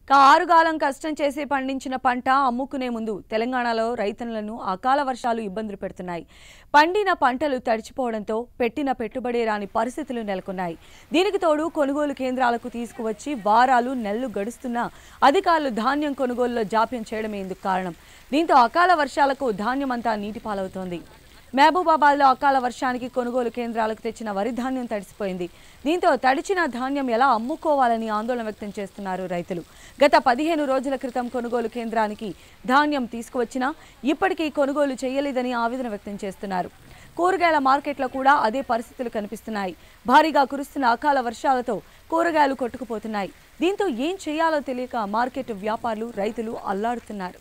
ఇక ఆరుగాలం కష్టం చేసి పండించిన పంట అమ్ముకునే ముందు తెలంగాణలో రైతులను అకాల వర్షాలు ఇబ్బందులు పెడుతున్నాయి పండిన పంటలు తడిచిపోవడంతో పెట్టిన పెట్టుబడి రాని పరిస్థితులు నెలకొన్నాయి దీనికి తోడు కొనుగోలు కేంద్రాలకు తీసుకువచ్చి వారాలు నెలలు గడుస్తున్నా అధికారులు ధాన్యం కొనుగోలులో జాప్యం చేయడమే ఇందుకు కారణం దీంతో అకాల వర్షాలకు ధాన్యం అంతా నీటి పాలవుతోంది మహబూబాబాద్లో అకాల వర్షానికి కొనుగోలు కేంద్రాలకు తెచ్చిన వరి ధాన్యం తడిసిపోయింది దీంతో తడిచిన ధాన్యం ఎలా అమ్ముకోవాలని ఆందోళన వ్యక్తం చేస్తున్నారు రైతులు గత పదిహేను రోజుల క్రితం కొనుగోలు కేంద్రానికి ధాన్యం తీసుకువచ్చినా ఇప్పటికీ కొనుగోలు చేయలేదని ఆవేదన వ్యక్తం చేస్తున్నారు కూరగాయల మార్కెట్లో కూడా అదే పరిస్థితులు కనిపిస్తున్నాయి భారీగా కురుస్తున్న అకాల వర్షాలతో కూరగాయలు కొట్టుకుపోతున్నాయి దీంతో ఏం చేయాలో తెలియక మార్కెట్ వ్యాపారులు రైతులు అల్లాడుతున్నారు